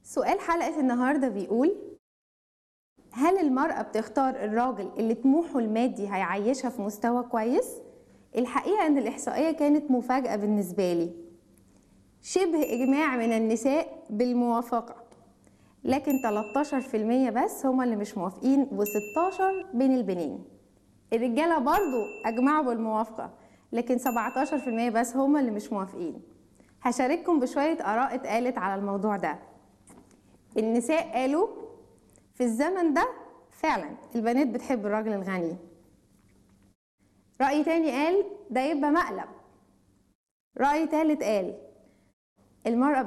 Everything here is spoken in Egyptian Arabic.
سؤال حلقة النهاردة بيقول هل المرأة بتختار الراجل اللي طموحه المادي هيعيشها في مستوى كويس؟ الحقيقة إن الإحصائية كانت مفاجأة بالنسبة لي شبه إجماع من النساء بالموافقة لكن 13% بس هما اللي مش موافقين و16 بين البنين الرجالة برضو أجمعوا بالموافقة لكن 17% بس هما اللي مش موافقين هشارككم بشوية آراء اتقالت على الموضوع ده النساء قالوا في الزمن ده فعلا البنات بتحب الراجل الغني رأي تاني قال ده يبقى مقلب رأي تالت قال المرأة